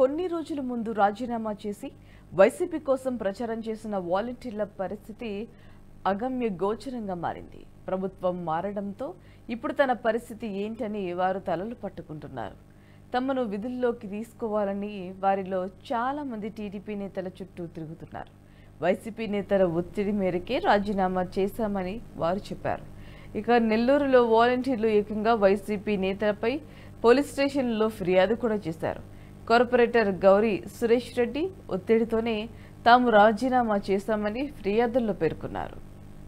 కొన్ని రోజుల ముందు రాజీనామా చేసి వైసీపీ కోసం ప్రచారం చేసిన వాలంటీర్ల పరిస్థితి అగమ్య గోచరంగా మారింది ప్రభుత్వం మారడంతో ఇప్పుడు తన పరిస్థితి ఏంటని వారు తలలు పట్టుకుంటున్నారు తమను విధుల్లోకి తీసుకోవాలని వారిలో చాలా మంది టీడీపీ నేతల చుట్టూ తిరుగుతున్నారు వైసీపీ నేతల ఒత్తిడి మేరకే రాజీనామా చేశామని వారు చెప్పారు ఇక నెల్లూరులో వాలంటీర్లు ఏకంగా వైసీపీ నేతలపై పోలీస్ స్టేషన్లో ఫిర్యాదు కూడా చేశారు కార్పొరేటర్ గౌరీ సురేష్ రెడ్డి ఒత్తిడితోనే తాము రాజీనామా చేశామని ఫిర్యాదుల్లో పేర్కొన్నారు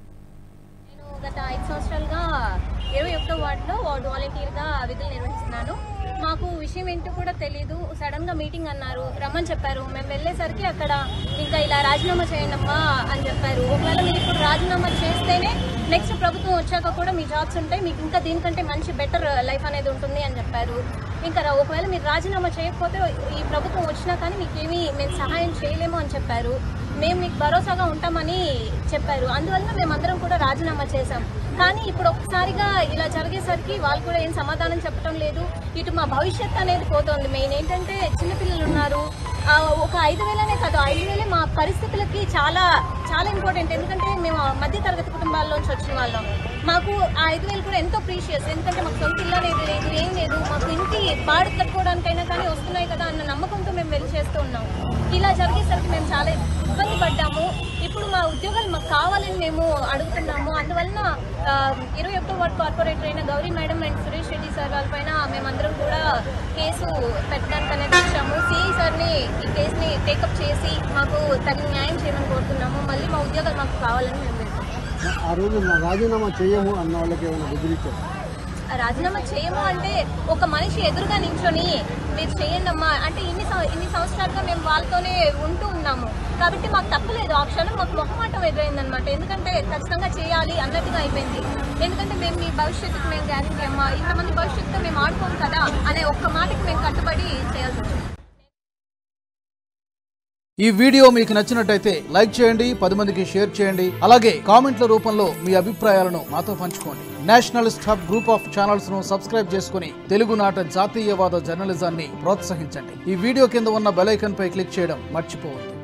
నేను గత ఐదు సంవత్సరాలుగా ఇరవై ఒకటో వార్డులో వార్డు వాలంటీర్గా విధులు నిర్వహిస్తున్నాను మాకు విషయం ఏంటో కూడా తెలియదు సడన్ గా మీటింగ్ అన్నారు రమ్మని చెప్పారు మేము వెళ్ళేసరికి అక్కడ ఇంకా ఇలా రాజీనామా చేయండి అమ్మా అని చెప్పారు ఒకవేళ మీరు ఇప్పుడు రాజీనామా చేస్తేనే నెక్స్ట్ ప్రభుత్వం వచ్చాక కూడా మీ జాబ్స్ ఉంటాయి మీకు ఇంకా దీనికంటే మంచి బెటర్ లైఫ్ అనేది ఉంటుంది అని చెప్పారు ఇంకా రా- ఒకవేళ మీరు రాజీనామా చేయకపోతే ఈ ప్రభుత్వం వచ్చినా కానీ మీకేమీ మేము సహాయం చేయలేము అని చెప్పారు మేము మీకు భరోసాగా ఉంటామని చెప్పారు అందువల్ల మేమందరం కూడా రాజీనామా చేశాం కానీ ఇప్పుడు ఒక్కసారిగా ఇలా జరిగేసరికి వాళ్ళు కూడా ఏం సమాధానం చెప్పడం లేదు ఇటు మా భవిష్యత్ అనేది పోతోంది మెయిన్ ఏంటంటే చిన్నపిల్లలు ఉన్నారు ఆ, ఒక ఐదు వేలనే కాదు ఐదు వేలే మా పరిస్థితులకి చాలా చాలా ఇంపార్టెంట్ ఎందుకంటే మేము మధ్య తరగతి కుటుంబాల్లోంచి వచ్చిన వాళ్ళం మాకు ఆ ఐదు వేలు కూడా ఎంతో ప్రీషియస్ ఎందుకంటే మాకు సొంత ఇల్లు అనేది లేదు ఏం లేదు మాకు ఇంటి బాడు కట్టుకోవడానికైనా కానీ వస్తున్నాయి కదా అన్న నమ్మకంతో మేము వెళ్ళి చేస్తూ ఉన్నాం ఇలా జరిగేసరికి మేము చాలా ఇబ్బంది పడ్డాము ఇప్పుడు మా ఉద్యోగాలు మాకు కావాలని మేము అడుగుతున్నాము అందువలన ఆ, ఇరవై ఒకటో వార్డు కార్పొరేటర్ అయిన Gowri madam and Suresh Reddy sir వాళ్ళ పైన మేమందరం కూడా కేసు పెట్టడానికి అనేది వచ్చాము సిఐ సార్ని ఈ కేసుని టేకప్ చేసి మాకు తగిన న్యాయం చేయమని కోరుతున్నాము మళ్ళీ మా ఉద్యోగాలు మాకు కావాలని మేము వేడుకుంటున్నాము. ఆ రోజు నా రాజీనామా చేయము అన్న వాళ్ళకి ఏమైనా బెదిరించారు రాజీనామా చేయము అంటే ఒక మనిషి ఎదురుగా నించొని మీరు చేయండి అమ్మా అంటే ఇన్ని సం- ఇన్ని సంవత్సరాలుగా మేము వాళ్ళతోనే ఉంటూ ఉన్నాము కాబట్టి మాకు తప్పలేదు ఆ క్షణం మాకు మొహమాటం ఎదురైంది అనమాట ఎందుకంటే ఖచ్చితంగా చేయాలి అన్నట్టుగా అయిపోయింది ఎందుకంటే మేము మీ భవిష్యత్తుకి మేము గ్యారెంటీ అమ్మా ఇంతమంది భవిష్యత్తుతో మేము ఆడుకోము కదా అనే ఒక్క మాటకి మేము కట్టుబడి చేయాల్సి వచ్చింది ఈ వీడియో మీకు నచ్చినట్టయితే లైక్ చేయండి పది మందికి షేర్ చేయండి అలాగే కామెంట్ల రూపంలో మీ అభిప్రాయాలను మాతో పంచుకోండి nationalist hub group of channels ను సబ్స్క్రైబ్ చేసుకుని తెలుగునాట జాతీయవాద జర్నలిజాన్ని ప్రోత్సహించండి ఈ వీడియో కింద ఉన్న బెల్ ఐకాన్ పై క్లిక్ చేయడం మర్చిపోవద్దు